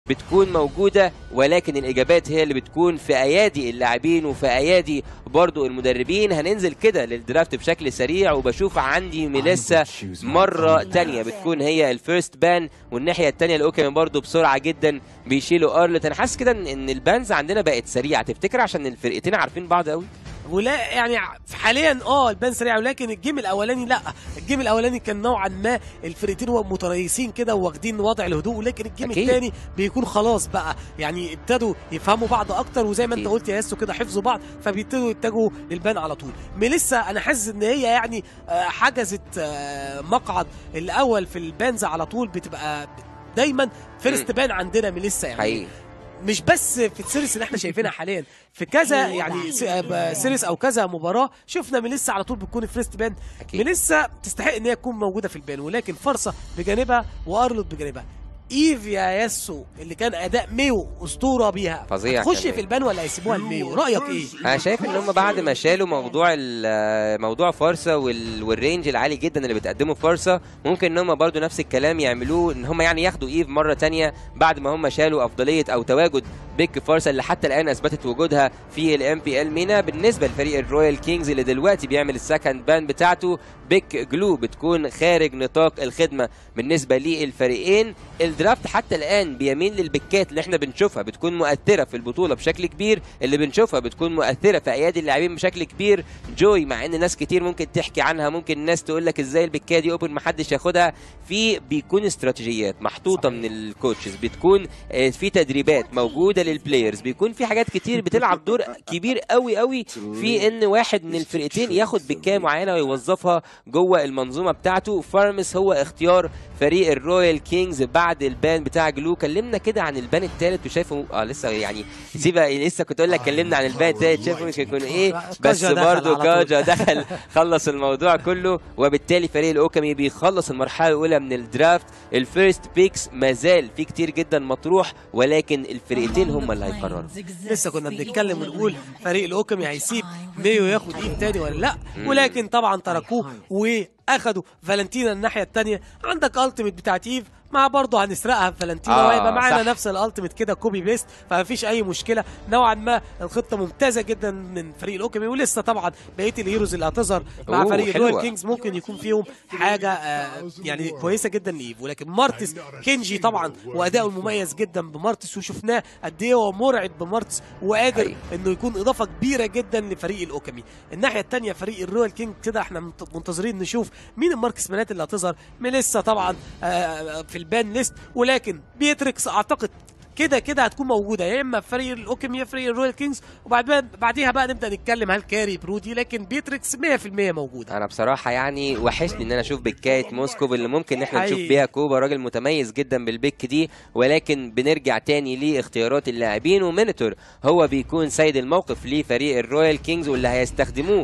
بتكون موجودة ولكن الإجابات هي اللي بتكون في أيادي اللاعبين وفي أيادي برضو المدربين هننزل كده للدرافت بشكل سريع وبشوف عندي ميليسا مرة تانية بتكون هي الفيرست بان والناحية التانية الأوكامي برضو بسرعة جدا بيشيلوا أرلت أنا حاسس كده إن- إن البانز عندنا بقت سريعة تفتكر عشان الفرقتين عارفين بعض قوي ولا يعني حاليا اه البان سريع ولكن الجيم الاولاني لا الجيم الاولاني كان نوعا ما الفرقتين هو متريسين كده واخدين وضع الهدوء ولكن الجيم أكيد. الثاني بيكون خلاص بقى يعني ابتدوا يفهموا بعض اكتر وزي ما انت أكيد. قلت يا ياسو كده حفظوا بعض فبيبتدوا يتجهوا للبان على طول ميليسا انا حاسس ان هي يعني آه، حجزت آه، مقعد الاول في البانز على طول بتبقى دايما فيرست بان عندنا ميليسا يعني حقيقي مش بس في السيريس اللي احنا شايفينها حاليا في كذا يعني س- آه، سيريس او كذا مباراه شفنا ميليسا على طول بتكون فيرست بان أكيد. ميليسا تستحق ان هي تكون موجوده في البان ولكن فرصه بجانبها وارلوت بجانبها ايف يا ياسو اللي كان اداء ميو اسطوره بيها فظيع تخش كمان. في البان ولا هيسيبوها لميو رايك ايه انا شايف ان هم بعد ما شالوا موضوع ال- موضوع فارسا وال- والرينج العالي جدا اللي بتقدمه فارسا ممكن ان هم برضو نفس الكلام يعملوه ان هم يعني ياخدوا ايف مره تانية بعد ما هم شالوا افضليه او تواجد بيك فارسا اللي حتى الان اثبتت وجودها في الام بي ال مينا بالنسبه لفريق الرويال كينجز اللي دلوقتي بيعمل السكند بان بتاعته بيك جلو بتكون خارج نطاق الخدمه بالنسبه للفريقين الدرافت حتى الان بيميل للبيكات اللي احنا بنشوفها بتكون مؤثره في البطوله بشكل كبير اللي بنشوفها بتكون مؤثره في ايادي اللاعبين بشكل كبير جوي مع ان ناس كتير ممكن تحكي عنها ممكن الناس تقول لك ازاي البيكيه دي اوبن محدش ياخدها في بيكون استراتيجيات محطوطه من الكوتشز بتكون آه، في تدريبات موجوده للبلايرز بيكون في حاجات كتير بتلعب دور كبير قوي قوي في ان واحد من الفرقتين ياخد بيكيه معينه ويوظفها جوه المنظومه بتاعته فارمس هو اختيار فريق الرويال كينجز بعد البان بتاع جلو كلمنا كده عن البان الثالث وشايفه اه لسه يعني سيبها لسه كنت اقول لك كلمنا عن البان الثالث شايفه مش هيكون ايه بس كاجا دخل برضه على طول. كاجا دخل خلص الموضوع كله وبالتالي فريق الاوكامي بيخلص المرحله الاولى من الدرافت الفيرست بيكس ما زال في كتير جدا مطروح ولكن الفرقتين هم اللي هيقرروا لسه كنا بنتكلم ونقول فريق الاوكامي هيسيب ميو ياخد ايد تاني ولا لا ولكن طبعا تركوه واخدوا فالنتينا الناحيه التانيه عندك التيميت بتاعت ايف مع برضه هنسرقها بفالنتينا آه، وهيبقى معانا صح. نفس الالتيميت كده كوبي بيست فمفيش اي مشكله نوعا ما الخطه ممتازه جدا من فريق الاوكامي ولسه طبعا بقيه الهيروز اللي هتظهر مع أوه، فريق حلوة. الرويال كينجز ممكن يكون فيهم حاجه آه يعني كويسه جدا لايف ولكن مارتس كينجي طبعا واداؤه المميز جدا بمارتس وشفناه قد ايه هو مرعب بمارتس وقادر حقيقي. انه يكون اضافه كبيره جدا لفريق الاوكامي الناحيه الثانيه فريق الرويال كينج كده احنا منت- منتظرين نشوف مين الماركس بنات اللي هتظهر ميليسا طبعا آه، في البان ليست ولكن بيتريكس اعتقد كده كده هتكون موجوده يا اما في فريق الاوكامي يا فريق الرويال كينجز وبعد بعديها بقى نبدا نتكلم هل كاري برودي لكن بيتريكس 100% موجوده انا بصراحه يعني وحشني ان انا اشوف بكايه موسكوف اللي ممكن ان احنا نشوف حقيقي. بيها كوبا راجل متميز جدا بالبيك دي ولكن بنرجع تاني لاختيارات اللاعبين ومينيتور هو بيكون سيد الموقف لفريق الرويال كينجز واللي هيستخدموه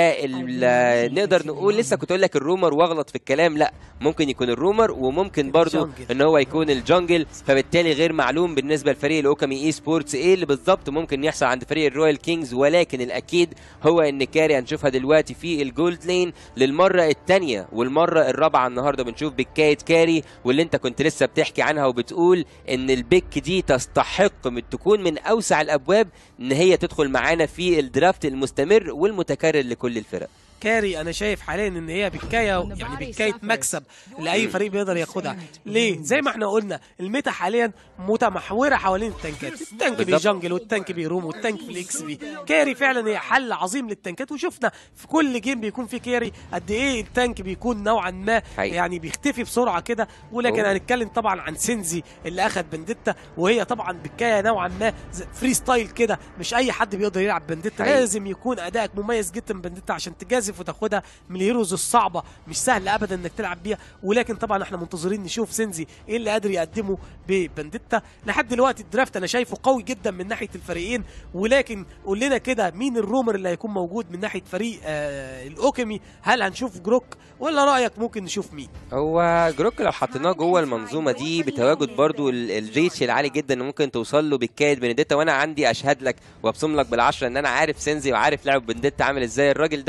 كال نقدر نقول لسه كنت اقول لك الرومر واغلط في الكلام لا ممكن يكون الرومر وممكن برضو الجنجل. ان هو يكون الجنجل فبالتالي غير معلوم بالنسبه لفريق الاوكامي اي سبورتس ايه اللي بالظبط ممكن يحصل عند فريق الرويال كينجز ولكن الاكيد هو ان كاري هنشوفها دلوقتي في الجولد لين للمره الثانيه والمره الرابعه النهارده بنشوف بكايه كاري واللي انت كنت لسه بتحكي عنها وبتقول ان البيك دي تستحق من تكون من اوسع الابواب ان هي تدخل معانا في الدرافت المستمر والمتكرر لكل الفرق كاري انا شايف حاليا ان هي بكايه يعني بكايه مكسب لاي فريق بيقدر ياخدها ليه زي ما احنا قلنا الميتا حاليا متمحوره حوالين التانكات التانك بالظبط. بيجنجل والتانك بيروم والتانك في الاكس بي كاري فعلا هي حل عظيم للتانكات وشفنا في كل جيم بيكون في كاري قد ايه التانك بيكون نوعا ما حقيقي. يعني بيختفي بسرعه كده ولكن أوه. هنتكلم طبعا عن سينزي اللي اخد بنديتا وهي طبعا بكايه نوعا ما ز- فري ستايل كده مش اي حد بيقدر يلعب بنديتا حقيقي. لازم يكون ادائك مميز جدا بنديتا عشان تجازف وتاخدها من الهيروز الصعبه مش سهل ابدا انك تلعب بيها ولكن طبعا احنا منتظرين نشوف سينزي ايه اللي قادر يقدمه ببنديتا لحد دلوقتي الدرافت انا شايفه قوي جدا من ناحيه الفريقين ولكن قول لنا كده مين الرومر اللي هيكون موجود من ناحيه فريق آه الاوكامي هل هنشوف جروك ولا رايك ممكن نشوف مين هو جروك لو حطيناه جوه المنظومه دي بتواجد برضو ال- الريتش العالي جدا اللي ممكن توصل له بالكاد بنديتا وانا عندي اشهد لك وابصم لك بالعشره ان انا عارف سينزي وعارف لعب بنديتا عامل ازاي الراجل ده هيكون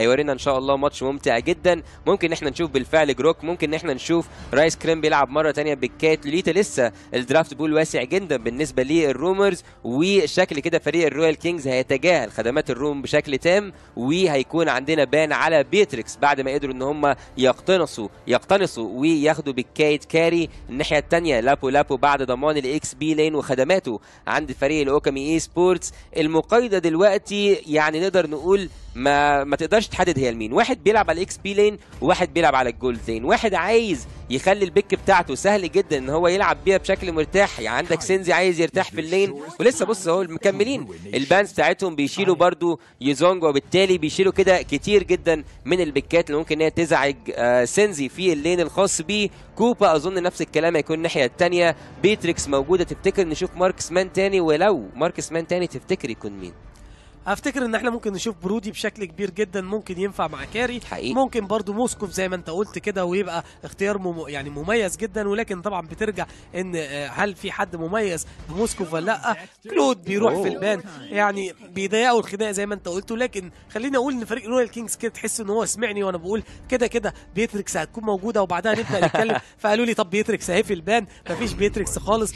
هيورينا ان شاء الله ماتش ممتع جدا ممكن ان احنا نشوف بالفعل جروك ممكن ان احنا نشوف رايس كريم بيلعب مره تانية بالكات لوليتا لسه الدرافت بول واسع جدا بالنسبه للرومرز وشكل كده فريق الرويال كينجز هيتجاهل خدمات الروم بشكل تام وهيكون عندنا بان على بيتريكس بعد ما قدروا ان هم يقتنصوا يقتنصوا وياخدوا بالكايت كاري الناحيه الثانيه لابو لابو بعد ضمان الاكس بي لين وخدماته عند فريق الاوكامي اي سبورتس المقايضه دلوقتي يعني نقدر نقول ما ما تقدرش تحدد هي لمين واحد بيلعب على الاكس بي لين وواحد بيلعب على الجولد لين واحد عايز يخلي البيك بتاعته سهل جدا ان هو يلعب بيها بشكل مرتاح يعني عندك سينزي عايز يرتاح في اللين ولسه بص اهو مكملين البانز بتاعتهم بيشيلوا برضو يزونج وبالتالي بيشيلوا كده كتير جدا من البيكات اللي ممكن ان هي تزعج آه سينزي في اللين الخاص بيه كوبا اظن نفس الكلام هيكون الناحيه الثانيه بيتريكس موجوده تفتكر نشوف ماركس مان تاني ولو ماركس مان تاني تفتكر يكون مين افتكر ان احنا ممكن نشوف برودي بشكل كبير جدا ممكن ينفع مع كاري حقيقي. ممكن برضو موسكوف زي ما انت قلت كده ويبقى اختيار مم يعني مميز جدا ولكن طبعا بترجع ان آه، هل في حد مميز بموسكوف ولا لا كلود بيروح في البان يعني بيضيقوا الخناقه زي ما انت قلت لكن خليني اقول ان فريق رويال كينجز كده تحس ان هو سمعني وانا بقول كده كده بيتريكس هتكون موجوده وبعدها نبدا نتكلم فقالوا لي طب بيتريكس اهي في البان مفيش بيتريكس خالص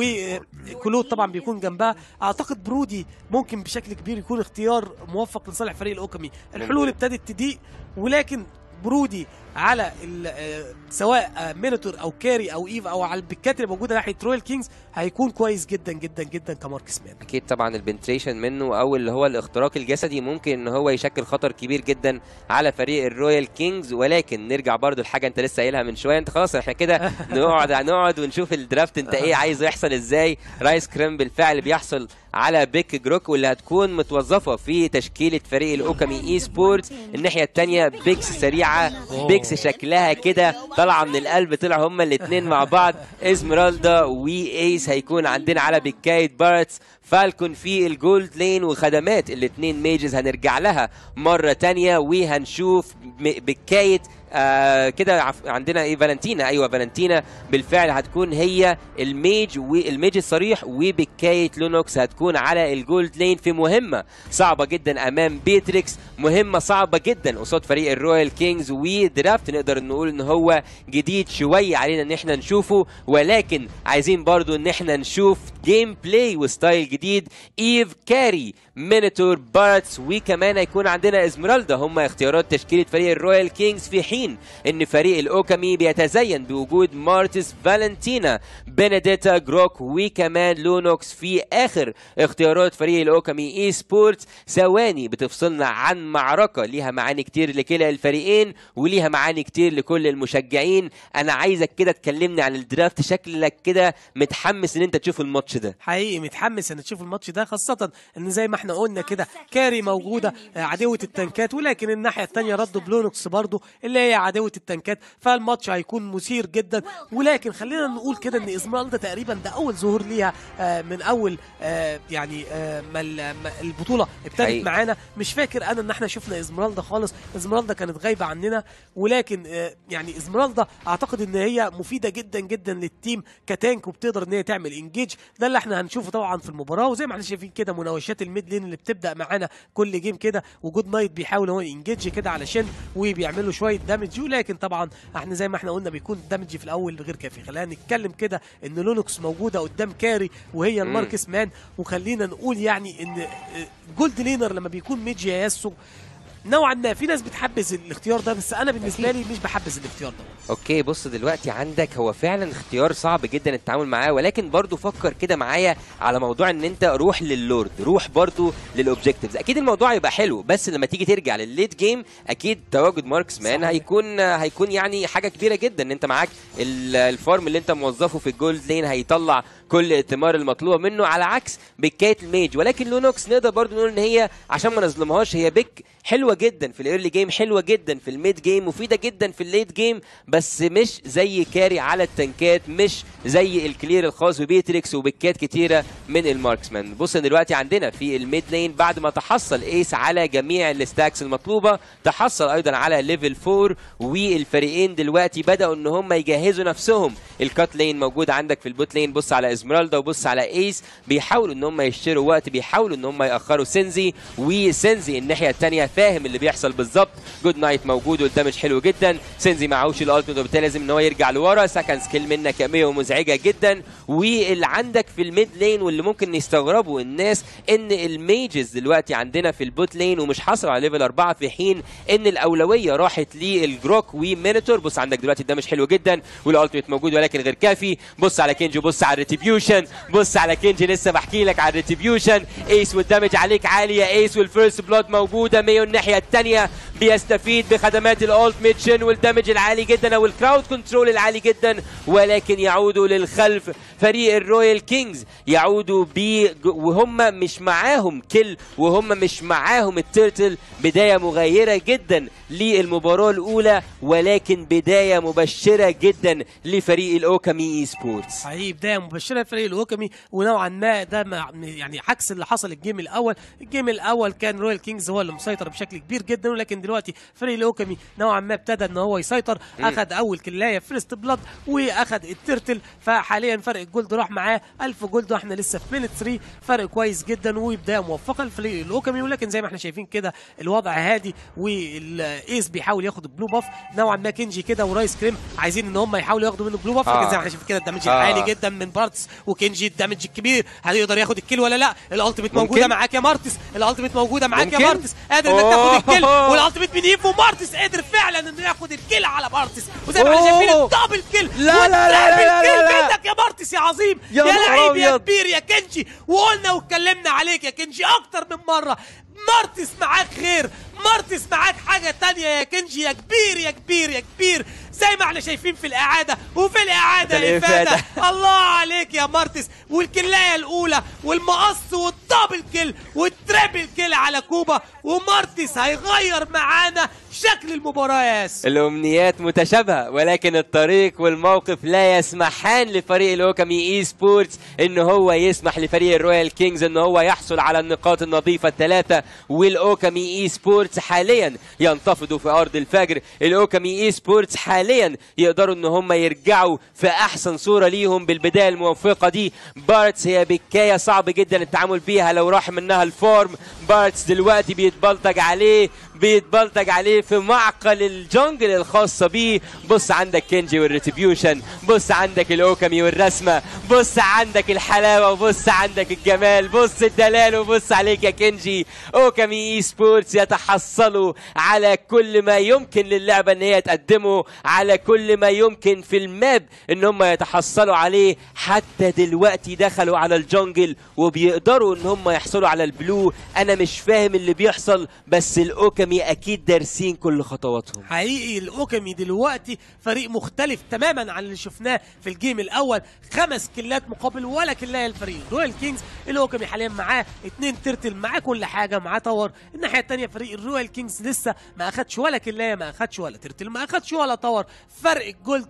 وكلود طبعا بيكون جنبها اعتقد برودي ممكن بشكل كبير يكون اختيار موفق لصالح فريق الاوكامي الحلول ابتدت تضيق ولكن برودي على ال- آه، سواء آه، مينيتور او كاري او ايف او على البيكات اللي موجوده ناحيه رويال كينجز هيكون كويس جدا جدا جدا كماركس مان اكيد طبعا البنتريشن منه او اللي هو الاختراق الجسدي ممكن ان هو يشكل خطر كبير جدا على فريق الرويال كينجز ولكن نرجع برضو لحاجه انت لسه قايلها من شويه انت خلاص احنا كده نقعد نقعد ونشوف الدرافت انت ايه عايزه يحصل ازاي رايس كريم بالفعل بيحصل على بيك جروك واللي هتكون متوظفه في تشكيله فريق الاوكامي اي سبورتس الناحيه الثانيه بيكس سريعه بيكس شكلها كده طالعه من القلب طلع هما الاثنين مع بعض اسمرالدا وايس هيكون عندنا على بكايه بارتس فالكون في الجولد لين وخدمات الاثنين ميجز هنرجع لها مره تانية وهنشوف م- بكايه آه كده عف- عندنا ايه فالنتينا ايوه فالنتينا بالفعل هتكون هي الميج والميج الصريح وبكايه لونوكس هتكون على الجولد لين في مهمه صعبه جدا امام بيتريكس مهمه صعبه جدا قصاد فريق الرويال كينجز ودرافت نقدر نقول ان هو جديد شويه علينا ان احنا نشوفه ولكن عايزين برضو ان احنا نشوف جيم بلاي وستايل جديد ايف كاري مينيتور بارتس وكمان هيكون عندنا ازمرالدا هم اختيارات تشكيله فريق الرويال كينجز في حين ان فريق الاوكامي بيتزين بوجود مارتس فالنتينا بنديتا جروك وكمان لونوكس في اخر اختيارات فريق الاوكامي اي سبورتس ثواني بتفصلنا عن معركه ليها معاني كتير لكلا الفريقين وليها معاني كتير لكل المشجعين انا عايزك كده تكلمني عن الدرافت شكلك كده متحمس ان انت تشوف الماتش ده حقيقي متحمس ان تشوف الماتش ده خاصه ان زي ما احنا قلنا كده كاري موجوده آه، عدوه التنكات ولكن الناحيه الثانيه ردوا بلونوكس برضو اللي هي عدوه التنكات فالماتش هيكون مثير جدا ولكن خلينا نقول كده ان اسمرالدا تقريبا ده اول ظهور ليها آه، من اول آه، يعني آه، ما ال- ما البطوله ابتدت حقيقي. معانا مش فاكر انا ان احنا شفنا اسمرالدا خالص اسمرالدا كانت غايبه عننا ولكن آه، يعني اسمرالدا اعتقد ان هي مفيده جدا جدا للتيم كتانك وبتقدر ان هي تعمل انجيج ده اللي احنا هنشوفه طبعا في المباراه وزي ما احنا شايفين كده مناوشات الميد لين اللي بتبدا معانا كل جيم كده وجود نايت بيحاول هو ينجيج كده علشان وبيعملوا شويه دامج ولكن طبعا احنا زي ما احنا قلنا بيكون الدامج في الاول غير كافي خلينا نتكلم كده ان لونوكس موجوده قدام كاري وهي مم. الماركس مان وخلينا نقول يعني ان آه، جولد لينر لما بيكون ميجي ياسو نوعا ما في ناس بتحبذ الاختيار ده بس انا بالنسبه لي مش بحبذ الاختيار ده اوكي بص دلوقتي عندك هو فعلا اختيار صعب جدا التعامل معاه ولكن برضو فكر كده معايا على موضوع ان انت روح للورد روح برضو للاوبجكتيفز اكيد الموضوع هيبقى حلو بس لما تيجي ترجع للليت جيم اكيد تواجد ماركس مان صحيح. هيكون هيكون يعني حاجه كبيره جدا ان انت معاك ال- الفارم اللي انت موظفه في الجولد لين هيطلع كل الثمار المطلوبه منه على عكس بكايه الميج ولكن لونوكس نقدر برضو نقول ان هي عشان ما نظلمهاش هي بيك حلوه جدا في الايرلي جيم حلوه جدا في الميد جيم مفيده جدا في الليت جيم بس مش زي كاري على التنكات مش زي الكلير الخاص ببيتريكس وبكات كتيره من الماركسمان بص دلوقتي عندنا في الميد لين بعد ما تحصل ايس على جميع الستاكس المطلوبه تحصل ايضا على ليفل 4 والفريقين دلوقتي بداوا ان هم يجهزوا نفسهم الكات لين موجود عندك في البوت لين بص على ازمرالدا وبص على ايس بيحاولوا ان هم يشتروا وقت بيحاولوا ان هم ياخروا سينزي وسينزي الناحيه الثانيه فاهم اللي بيحصل بالظبط جود نايت موجود والدمج حلو جدا سينزي معهوش الالتيميت وبالتالي لازم ان هو يرجع لورا سكند سكيل منك يا مية ومزعجه جدا واللي عندك في الميد لين واللي ممكن يستغربوا الناس ان الميجز دلوقتي عندنا في البوت لين ومش حاصل على ليفل أربعة في حين ان الاولويه راحت للجروك ومينيتور بص عندك دلوقتي الدمج حلو جدا والالتيميت موجود ولكن غير كافي بص على كينجي بص على الريتريبيوشن بص على كينجي لسه بحكي لك على الريتريبيوشن ايس والدمج عليك عالي يا ايس والفيرست بلود موجوده ميو الناحيه الثانيه بيستفيد بخدمات الالتيميت شن والدمج العالي جدا او الكراود كنترول العالي جدا ولكن يعودوا للخلف فريق الرويال كينجز يعودوا ب وهم مش معاهم كل وهم مش معاهم التيرتل بدايه مغايره جدا للمباراه الاولى ولكن بدايه مبشره جدا لفريق الاوكامي اي سبورتس حقيقي بدايه مبشره لفريق الوكمي ونوعا ما ده مع- يعني عكس اللي حصل الجيم الاول الجيم الاول كان رويال كينجز هو اللي مسيطر بشكل كبير جدا ولكن دلوقتي فريق الوكمي نوعا ما ابتدى ان هو يسيطر اخذ اول كلايه فيرست بلاد واخذ الترتل فحاليا فرق الجولد راح معاه 1000 جولد واحنا لسه في مينت 3 فرق كويس جدا وبدايه موفقه لفريق الوكمي ولكن زي ما احنا شايفين كده الوضع هادي والايس بيحاول ياخد البلو باف نوعا ما كينجي كده ورايس كريم عايزين ان هم يحاولوا ياخدوا منه بلو باف لكن آه. زي ما احنا شايفين كده الدمج آه. العالي جدا من بارتس وكينجي الدمج الكبير هيقدر ياخد الكيل ولا لا الالتيميت ممكن. موجوده معاك يا مارتس الالتيميت موجوده معاك يا ممكن. مارتس قادر انك تاخد الكيل أوه. والالتيميت من ايفو مارتس قادر فعلا انه ياخد الكيل على مارتس وزي ما احنا أوه. شايفين الدبل كيل لا، لا، لا، لا، لا، والتريبل لا، كيل لا. منك يا مارتس يا عظيم يا يا نهار لعيب يا أبيض. كبير يا كنجي وقلنا واتكلمنا عليك يا كنجي اكتر من مره مارتس معاك خير مارتس معاك حاجه تانية يا كنجي يا كبير يا كبير يا كبير زي ما احنا شايفين في الاعاده وفي الاعاده الإفادة. الافاده الله عليك يا مارتس والكلايه الاولى والمقص والدبل كيل والتريبل كيل على كوبا ومارتس هيغير معانا شكل المباراه يا ياس الامنيات متشابهه ولكن الطريق والموقف لا يسمحان لفريق الاوكامي اي سبورتس ان هو يسمح لفريق الرويال كينجز ان هو يحصل على النقاط النظيفه الثلاثه والاوكامي اي سبورتس حاليا ينتفضوا في ارض الفجر الاوكامي اي سبورتس حاليا يقدروا ان هم يرجعوا في احسن صوره ليهم بالبدايه الموفقه دي بارتس هي بكايه صعب جدا التعامل بيها لو راح منها الفورم بارتس دلوقتي بيتبلطج عليه بيتبلطج عليه في معقل الجنجل الخاصة بيه بص عندك كينجي والريتريبيوشن بص عندك الأوكامي والرسمة بص عندك الحلاوة وبص عندك الجمال بص الدلال وبص عليك يا كينجي أوكامي إي سبورتس يتحصلوا على كل ما يمكن للعبة إن هي تقدمه على كل ما يمكن في الماب إن هم يتحصلوا عليه حتى دلوقتي دخلوا على الجنجل وبيقدروا إن هم يحصلوا على البلو أنا مش فاهم اللي بيحصل بس الأوكامي أكيد دارسين كل خطواتهم حقيقي الاوكامي دلوقتي فريق مختلف تماما عن اللي شفناه في الجيم الاول خمس كلات مقابل ولا كلايه الفريق رويال كينجز الاوكامي حاليا معاه اتنين ترتل معاه كل حاجه معاه تاور الناحيه الثانيه فريق الرويال كينجز لسه ما اخدش ولا كلايه ما اخدش ولا ترتل ما اخدش ولا تاور فرق الجولد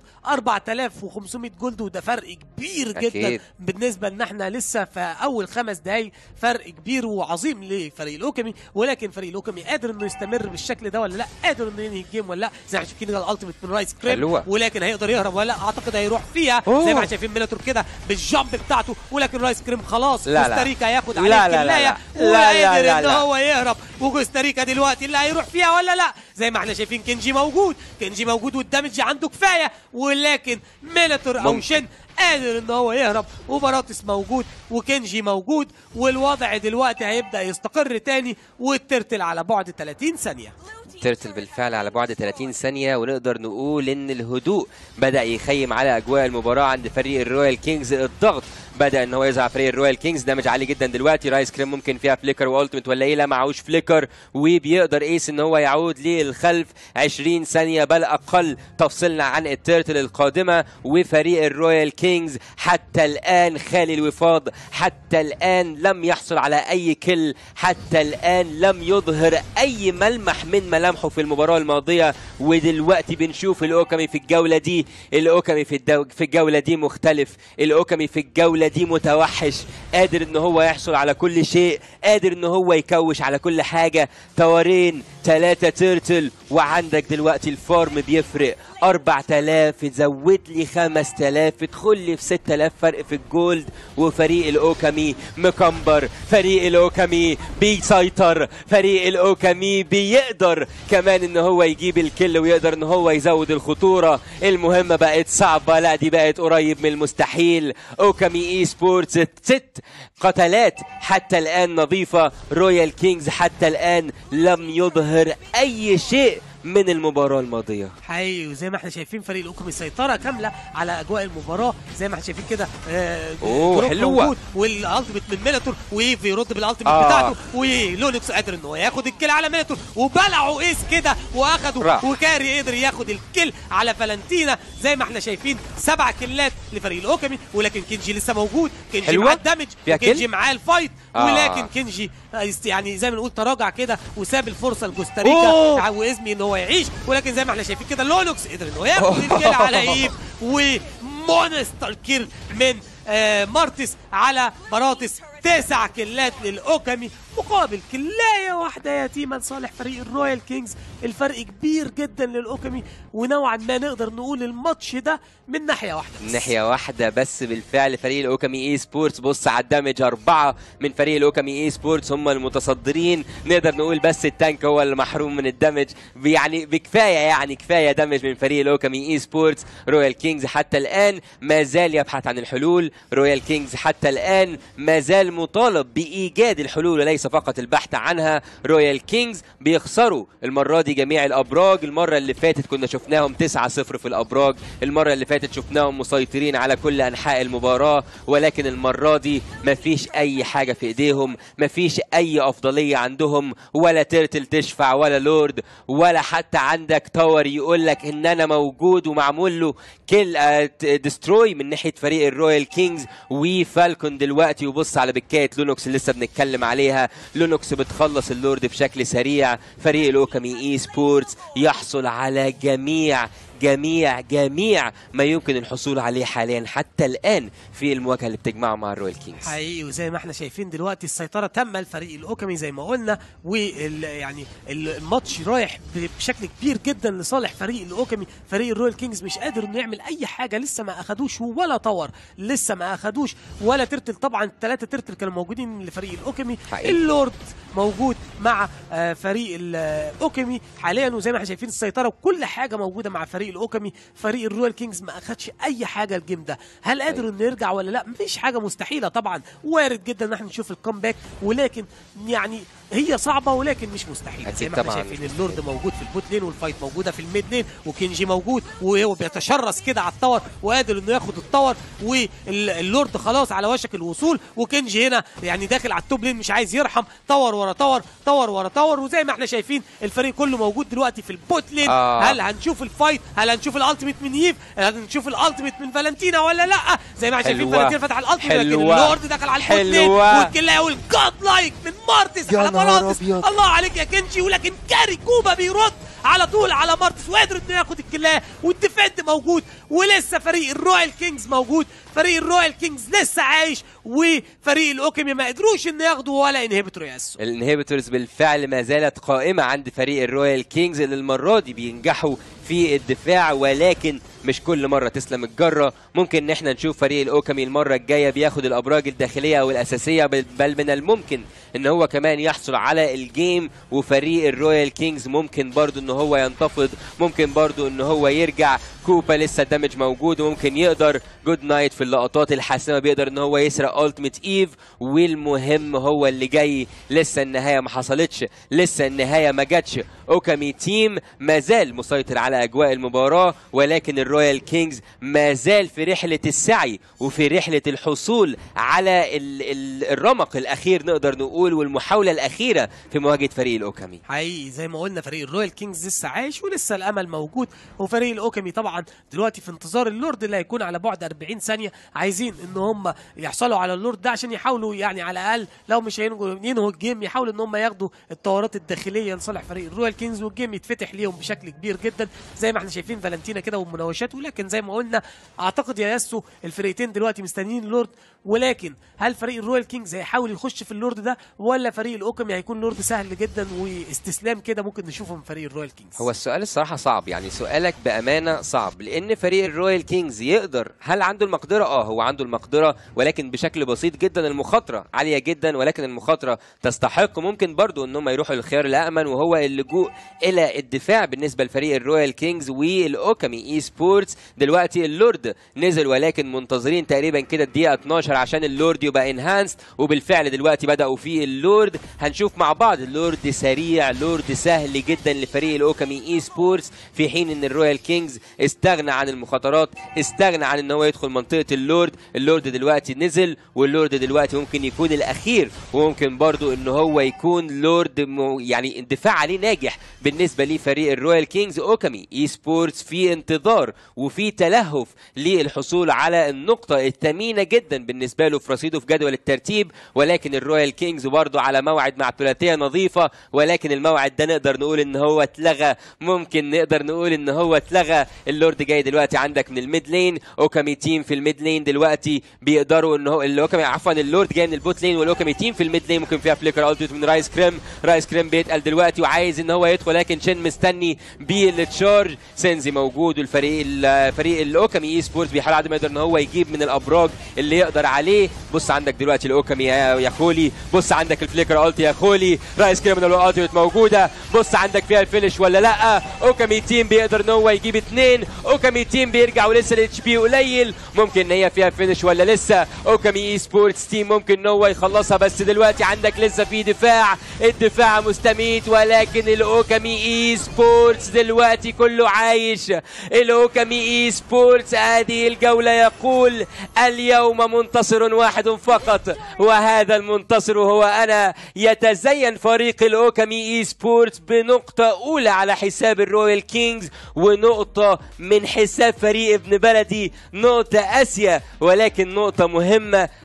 4500 جولد وده فرق كبير جدا أكيد. بالنسبه ان احنا لسه في اول خمس دقايق فرق كبير وعظيم لفريق الاوكامي ولكن فريق الاوكامي قادر انه يستمر بالشكل ده ولا لا قادر انه ينهي الجيم ولا لا زي ما احنا شايفين كده الالتيميت من رايس كريم حلوة. ولكن هيقدر يهرب ولا لا اعتقد هيروح فيها أوه. زي ما احنا شايفين ميلاتور كده بالجامب بتاعته ولكن رايس كريم خلاص لا، لا. كوستاريكا هياخد لا، عليه لا، لا، الكلايه لا. لا، لا، وقادر لا، ان لا. هو يهرب وكوستاريكا دلوقتي اللي هيروح فيها ولا لا زي ما احنا شايفين كنجي موجود كنجي موجود والدمج عنده كفايه ولكن ميلاتور او ممكن. شن قادر ان هو يهرب وباراتس موجود وكنجي موجود والوضع دلوقتي هيبدا يستقر تاني والترتل على بعد 30 ثانيه ترتل بالفعل على بعد 30 ثانية ونقدر نقول إن الهدوء بدأ يخيم على أجواء المباراة عند فريق الرويال كينجز الضغط بدأ إن هو يظهر فريق الرويال كينجز دامج عالي جدا دلوقتي رايس كريم ممكن فيها فليكر والتيميت ولا إيه لا معهوش فليكر وبيقدر إيس إن هو يعود للخلف 20 ثانية بل أقل تفصلنا عن الترتل القادمة وفريق الرويال كينجز حتى الآن خالي الوفاض حتى الآن لم يحصل على أي كل حتى الآن لم يظهر أي ملمح من ملامحه في المباراة الماضية ودلوقتي بنشوف الأوكامي في الجولة دي الأوكامي في, الدو... في الجولة دي مختلف الأوكامي في الجولة دي متوحش قادر إن هو يحصل على كل شيء قادر إن هو يكوش على كل حاجة تورين ثلاثة تيرتل وعندك دلوقتي الفارم بيفرق 4000 زود لي 5000 ادخل لي في 6000 فرق في الجولد وفريق الاوكامي مكمبر فريق الاوكامي بيسيطر فريق الاوكامي بيقدر كمان ان هو يجيب الكل ويقدر ان هو يزود الخطوره المهمه بقت صعبه لا دي بقت قريب من المستحيل اوكامي اي سبورتس ست قتالات حتى الان نظيفه رويال كينجز حتى الان لم يظهر اي شيء من المباراه الماضيه حقيقي وزي ما احنا شايفين فريق الاوكامي سيطره كامله على اجواء المباراه زي ما احنا شايفين كده آه، أوه، دروب حلوة. موجود والالتيميت من ميناتور وايفي يرد بالالتيميت آه. بتاعته ولونكس قادر ان هو ياخد الكل على ميناتور وبلعوا ايس كده واخدوا راح. وكاري قدر ياخد الكل على فالنتينا زي ما احنا شايفين سبع كلات لفريق الاوكامي ولكن كينجي لسه موجود كينجي حلوة. معاه الدمج فيها كل؟ كينجي معاه الفايت آه. ولكن كينجي آه، يست- يعني زي ما نقول تراجع كده وساب الفرصه لكوستاريكا أوه. وازمي ان هو يعيش ولكن زي ما احنا شايفين كده لونوكس قدر ان هو ياخد الكيل على ايف ومونستر كيل من آه مارتس على باراتس تسع كلات للاوكامي مقابل كلايه واحده يتيمه لصالح فريق الرويال كينجز الفرق كبير جدا للاوكامي ونوعا ما نقدر نقول الماتش ده من ناحيه واحده بس. ناحية واحدة بس بالفعل فريق الاوكامي اي سبورتس بص على الدمج أربعة من فريق الاوكامي اي سبورتس هم المتصدرين نقدر نقول بس التانك هو اللي محروم من الدمج يعني بكفاية يعني كفاية دمج من فريق الاوكامي اي سبورتس رويال كينجز حتى الآن ما زال يبحث عن الحلول رويال كينجز حتى الآن ما زال مطالب بإيجاد الحلول وليس فقط البحث عنها رويال كينجز بيخسروا المرة دي جميع الأبراج المرة اللي فاتت كنا شفناهم 9-0 في الأبراج المرة اللي فاتت شفناهم مسيطرين على كل أنحاء المباراة ولكن المرة دي مفيش أي حاجة في إيديهم مفيش أي أفضلية عندهم ولا ترتل تشفع ولا لورد ولا حتى عندك تاور يقول لك إن أنا موجود ومعمول له كل ديستروي من ناحية فريق الرويال كينجز وفالكون دلوقتي وبص على بكاية لونوكس اللي لسه بنتكلم عليها لونوكس بتخلص اللورد بشكل سريع فريق الاوكامي اي سبورتس يحصل على جميع جميع جميع ما يمكن الحصول عليه حاليا حتى الان في المواجهه اللي بتجمعه مع الرويال كينجز حقيقي وزي ما احنا شايفين دلوقتي السيطره تامه لفريق الاوكامي زي ما قلنا وال يعني الماتش رايح ب- بشكل كبير جدا لصالح فريق الاوكامي فريق الرويال كينجز مش قادر انه يعمل اي حاجه لسه ما اخدوش ولا طور لسه ما اخدوش ولا ترتل طبعا الثلاثه ترتل كانوا موجودين لفريق الاوكامي حقيقي. اللورد موجود مع آه، فريق الاوكامي حاليا وزي ما احنا شايفين السيطره وكل حاجه موجوده مع فريق الاوكامي فريق الرويال كينجز ما اخدش اي حاجه الجيم ده هل قادر انه يرجع ولا لا مفيش حاجه مستحيله طبعا وارد جدا ان احنا نشوف الكومباك ولكن يعني هي صعبه ولكن مش مستحيله أكيد زي ما احنا طبعاً. شايفين اللورد موجود في البوت لين والفايت موجوده في الميد لين وكينجي موجود وهو بيتشرس كده على التور وقادر انه ياخد التور واللورد خلاص على وشك الوصول وكينجي هنا يعني داخل على التوب لين مش عايز يرحم تور ورا تور تور ورا تور وزي ما احنا شايفين الفريق كله موجود دلوقتي في البوت لين آه. هل هنشوف الفايت هل هنشوف الالتيميت من ييف هل هنشوف الالتيميت من فالنتينا ولا لا زي ما احنا شايفين حلوة. فالنتينا فتح الالتيميت لكن حلوة. اللورد دخل على البوت لين حلوة. والكلاوي والجاد لايك من مارتس يا على نهار مارتس أبيض. الله عليك يا كنجي ولكن كاري كوبا بيرد على طول على مارتس وقدر انه ياخد الكلاه والديفند موجود ولسه فريق الرويال كينجز موجود فريق الرويال كينجز لسه عايش وفريق الاوكيمي ما قدروش ان ياخدوا ولا انهبيتور ياسو الانهبيتورز بالفعل ما زالت قائمة عند فريق الرويال كينجز اللي المرة دي بينجحوا في الدفاع ولكن مش كل مرة تسلم الجرة ممكن ان احنا نشوف فريق الاوكامي المرة الجاية بياخد الابراج الداخلية والاساسية بل بل من الممكن ان هو كمان يحصل على الجيم وفريق الرويال كينجز ممكن برضو ان هو ينتفض ممكن برضو ان هو يرجع كوبا لسه الدمج موجود وممكن يقدر جود نايت في اللقطات الحاسمة بيقدر ان هو يسرق التيميت ايف والمهم هو اللي جاي لسه النهاية ما حصلتش لسه النهاية ما جاتش اوكامي تيم ما زال مسيطر على اجواء المباراة ولكن الرويال كينجز ما زال في رحلة السعي وفي رحلة الحصول على ال ال الرمق الاخير نقدر نقول والمحاولة الاخيرة في مواجهة فريق الاوكامي حقيقي زي ما قلنا فريق الرويال كينجز لسه عايش ولسه الامل موجود وفريق الاوكامي طبعا طبعا دلوقتي في انتظار اللورد اللي هيكون على بعد 40 ثانيه عايزين ان هم يحصلوا على اللورد ده عشان يحاولوا يعني على الاقل لو مش هينجوا- ينهوا الجيم يحاولوا ان هم ياخدوا الطورات الداخليه لصالح فريق الرويال كينجز والجيم يتفتح ليهم بشكل كبير جدا زي ما احنا شايفين فالنتينا كده والمناوشات ولكن زي ما قلنا اعتقد يا ياسو الفريقين دلوقتي مستنيين اللورد ولكن هل فريق الرويال كينجز هيحاول يخش في اللورد ده ولا فريق الاوكم هيكون لورد سهل جدا واستسلام كده ممكن نشوفه من فريق الرويال كينجز هو السؤال الصراحة صعب يعني سؤالك بأمانة صعب لأن فريق الرويال كينجز يقدر هل عنده المقدرة؟ اه هو عنده المقدرة ولكن بشكل بسيط جدا المخاطرة عالية جدا ولكن المخاطرة تستحق ممكن برضو ان هم يروحوا للخيار الأأمن وهو اللجوء إلى الدفاع بالنسبة لفريق الرويال كينجز والأوكامي إي سبورتس دلوقتي اللورد نزل ولكن منتظرين تقريبا كده الدقيقة 12 عشان اللورد يبقى انهانسد وبالفعل دلوقتي بدأوا في اللورد هنشوف مع بعض اللورد سريع لورد سهل جدا لفريق الاوكامي اي سبورتس في حين ان الرويال كينجز استغنى عن المخاطرات استغنى عن ان هو يدخل منطقه اللورد اللورد دلوقتي نزل واللورد دلوقتي ممكن يكون الاخير وممكن برضو ان هو يكون لورد مو يعني الدفاع عليه ناجح بالنسبه لفريق الرويال كينجز اوكامي اي سبورتس في انتظار وفي تلهف للحصول على النقطه الثمينه جدا بالنسبه له في رصيده في جدول الترتيب ولكن الرويال كينجز برضو على موعد مع ثلاثيه نظيفه ولكن الموعد ده نقدر نقول ان هو اتلغى ممكن نقدر نقول ان هو اتلغى اللورد جاي دلوقتي عندك من الميد لين اوكامي تيم في الميد لين دلوقتي بيقدروا ان هو الاوكامي عفوا اللورد جاي من البوت لين والاوكامي تيم في الميد لين ممكن فيها فليكر التيوت من رايس كريم رايس كريم بيتقل دلوقتي وعايز ان هو يدخل لكن شين مستني بالتشارج سينزي موجود والفريق الفريق الاوكامي اي سبورتس بيحاول على قد ما يقدر ان هو يجيب من الابراج اللي يقدر عليه بص عندك دلوقتي الاوكامي يا يا خولي بص عندك الفليكر التي يا خولي رايس كريم من الالتيوت موجوده بص عندك فيها الفينش ولا لا اوكامي تيم بيقدر ان هو يجيب اثنين اوكامي تيم بيرجع ولسه الاتش بي قليل ممكن ان هي فيها فينش ولا لسه اوكامي اي سبورتس تيم ممكن ان هو يخلصها بس دلوقتي عندك لسه في دفاع الدفاع مستميت ولكن الاوكامي اي سبورتس دلوقتي كله عايش الاوكامي اي سبورتس هذه الجوله يقول اليوم منتصر واحد فقط وهذا المنتصر هو انا يتزين فريق الاوكامي اي سبورتس بنقطه اولى على حساب الرويال كينجز ونقطه من حساب فريق ابن بلدي نقطه اسيا ولكن نقطه مهمه